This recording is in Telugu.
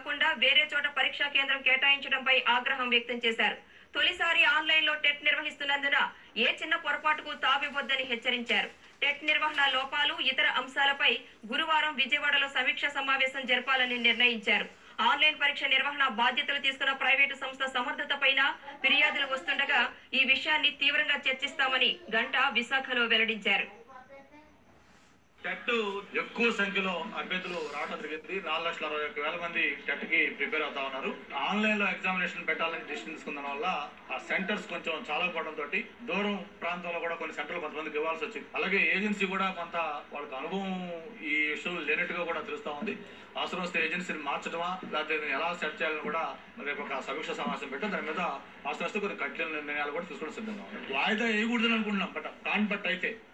కాకుండా వేరే చోట పరీక్షా కేంద్రం కేటాయించడంపై ఆగ్రహం వ్యక్తం చేశారు తొలిసారి ఆన్లైన్ లో టెట్ నిర్వహిస్తున్నందున ఏ చిన్న పొరపాటుకు తావివ్వొద్దని హెచ్చరించారు టెట్ నిర్వహణ లోపాలు ఇతర అంశాలపై గురువారం విజయవాడలో సమీక్ష సమావేశం జరపాలని నిర్ణయించారు ఆన్లైన్ పరీక్ష నిర్వహణ బాధ్యతలు తీసుకున్న ప్రైవేటు సంస్థ సమర్థత పైన ఫిర్యాదులు వస్తుండగా ఈ విషయాన్ని తీవ్రంగా చర్చిస్తామని గంటా విశాఖలో వెల్లడించారు టెట్ ఎక్కువ సంఖ్యలో అభ్యర్థులు రావడం జరిగింది నాలుగు లక్షల అరవై ఒక్క వేల మంది టెట్ కి ప్రిపేర్ అవుతా ఉన్నారు ఆన్లైన్ లో ఎగ్జామినేషన్ పెట్టాలని డిసిషన్ తీసుకున్న వల్ల ఆ సెంటర్స్ కొంచెం చాలా పడడం తోటి దూరం ప్రాంతంలో కూడా కొన్ని సెంటర్లు కొంతమందికి ఇవ్వాల్సి వచ్చింది అలాగే ఏజెన్సీ కూడా కొంత వాళ్ళకి అనుభవం ఈ విషయం లేనట్టుగా కూడా తెలుస్తా ఉంది అవసరం వస్తే ఏజెన్సీని మార్చడమా లేకపోతే దీన్ని ఎలా సెట్ చేయాలని కూడా రేపు ఒక సమీక్ష సమావేశం పెట్టి దాని మీద అవసరం వస్తే కొన్ని కఠిన నిర్ణయాలు కూడా తీసుకోవడం సిద్ధంగా ఉంది వాయిదా వేయకూడదని అనుకుంటున్నాం బట్ కాన్ బట్ అయితే